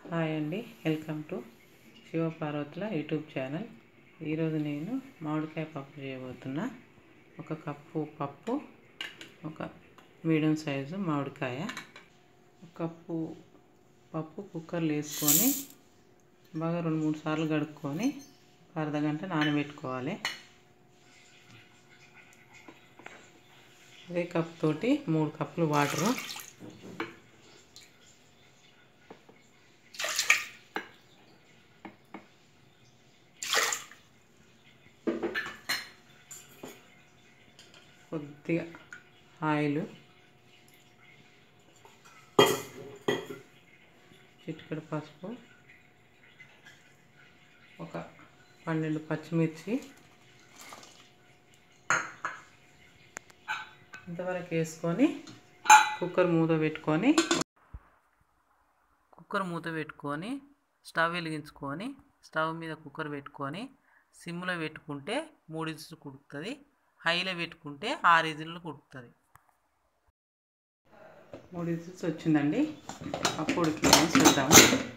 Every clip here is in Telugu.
హాయ్ అండి వెల్కమ్ టు శివపార్వతుల యూట్యూబ్ ఛానల్ ఈరోజు నేను మామిడికాయ పప్పు చేయబోతున్నా ఒక కప్పు పప్పు ఒక మీడియం సైజు మామిడికాయ ఒక కప్పు పప్పు కుక్కర్లో వేసుకొని బాగా రెండు మూడు సార్లు కడుక్కొని ఒక అర్ధ గంట నానబెట్టుకోవాలి అదే కప్ తోటి మూడు కప్పులు వాటరు కొద్దిగా ఆయిల్ చిటికెడు పసుపు ఒక పన్నెండు పచ్చిమిర్చి ఇంతవరకు వేసుకొని కుక్కర్ మూత పెట్టుకొని కుక్కర్ మూత పెట్టుకొని స్టవ్ వెలిగించుకొని స్టవ్ మీద కుక్కర్ పెట్టుకొని సిమ్లో పెట్టుకుంటే మూడు ఇజులు కుడుతుంది హైలో పెట్టుకుంటే ఆరు ఇజులు కుడుతుంది మూడు ఇజుల్స్ వచ్చిందండి అప్పుడుకి చూద్దాం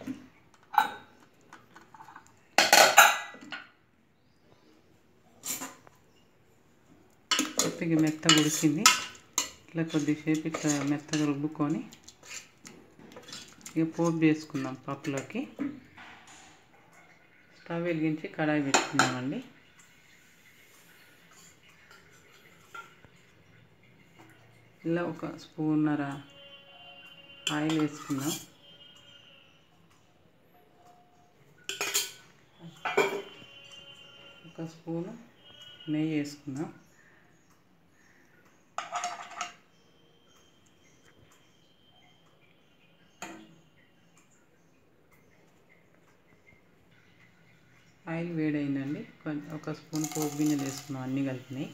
కొద్దిగా మెత్తగా ఉడికింది ఇట్లా కొద్దిసేపు ఇట్లా మెత్తగా రుబ్బుకొని ఇక పోపు చేసుకుందాం పప్పులోకి స్టవ్ వెలిగించి కడాయి పెట్టుకుందామండి ఇలా ఒక స్పూన్నర ఆయిల్ వేసుకుందాం ఒక స్పూను నెయ్యి వేసుకుందాం ఆయిల్ వేడైందండి కొంచెం ఒక స్పూన్ పోపు గింజలు వేసుకున్నాం అన్నీ కలిపినాయి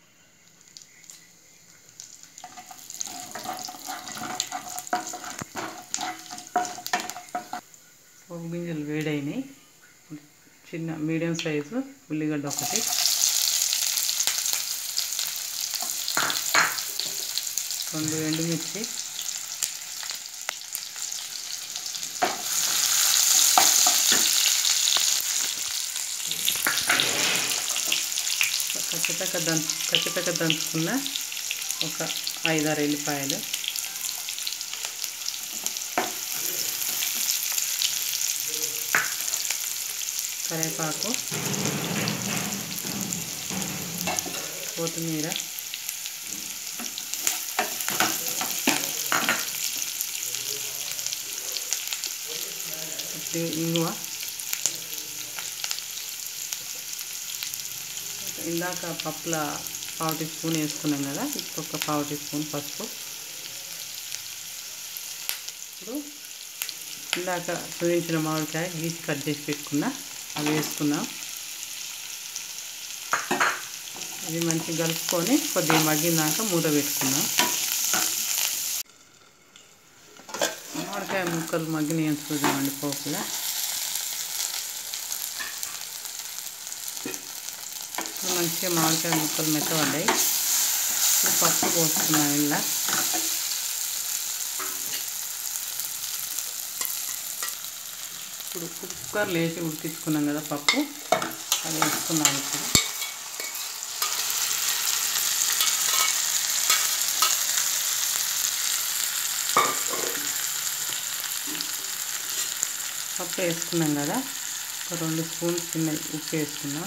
పోపు గింజలు వేడైనాయి చిన్న మీడియం సైజు ఉల్లిగడ్డ ఒకటి రెండు ఎండుమిర్చి కచ్చపక్క దంచు కచ్చపక్క దంచుకున్న ఒక ఐదారు ఎల్లిపాయలు కరివేపాకు కొత్తిమీర ఇంగువ ఇందాక పప్పుల పావు టీ స్పూన్ వేసుకున్నాం కదా ఇంకొక పావు టీ స్పూన్ పసుపు ఇప్పుడు ఇందాక చూపించిన మామిడికాయ గీసి కట్ చేసి పెట్టుకున్నా అవి వేసుకున్నాం ఇది మంచిగా కలుపుకొని కొద్దిగా మగ్గినాక మూత పెట్టుకున్నాం మామిడికాయ ముక్కలు మగ్గినాయి చూద్దామండి పోపులా మంచిగా మామిడికాయ ముక్కలు మెత్తబడ్డాయి ఇప్పుడు పప్పు పోసుకున్నాం ఇలా ఇప్పుడు కుక్కర్ లేచి ఉడికించుకున్నాం కదా పప్పు అది వేసుకున్నాం ఇప్పుడు పప్పు వేసుకున్నాం కదా ఒక రెండు స్పూన్స్ చిన్న ఉప్పు వేసుకున్నాం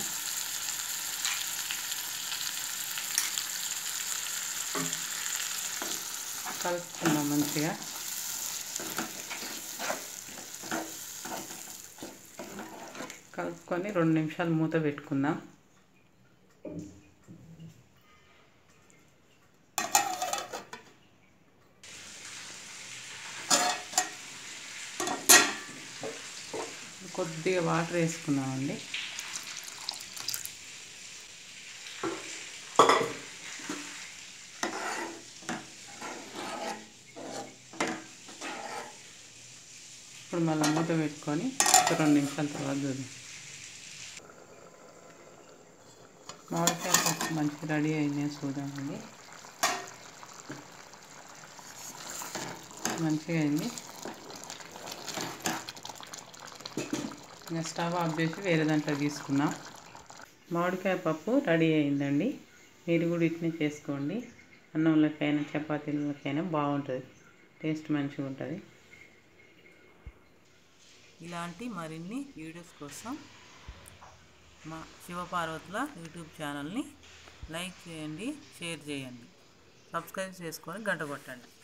కలుపుకుందాం మంచిగా కలుపుకొని రెండు నిమిషాలు మూత పెట్టుకుందాం కొద్దిగా వాటర్ వేసుకున్నామండి ఇప్పుడు మళ్ళీ మూత పెట్టుకొని ఒక రెండు నిమిషాల తర్వాత చూద్దాం మామిడికాయ పప్పు మంచిగా రెడీ అయింది చూద్దామండి మంచిగా అయింది ఇంకా స్టవ్ ఆఫ్ చేసి వేరే దాంట్లో తీసుకున్నాం మామిడికాయ పప్పు రెడీ అయిందండి మీరు కూడా ఇట్నే చేసుకోండి అన్నంలోకైనా చపాతీలకైనా బాగుంటుంది టేస్ట్ మంచిగా ఉంటుంది ఇలాంటి మరిన్ని వీడియోస్ కోసం మా శివపార్వతుల యూట్యూబ్ ఛానల్ని లైక్ చేయండి షేర్ చేయండి సబ్స్క్రైబ్ చేసుకొని గంట కొట్టండి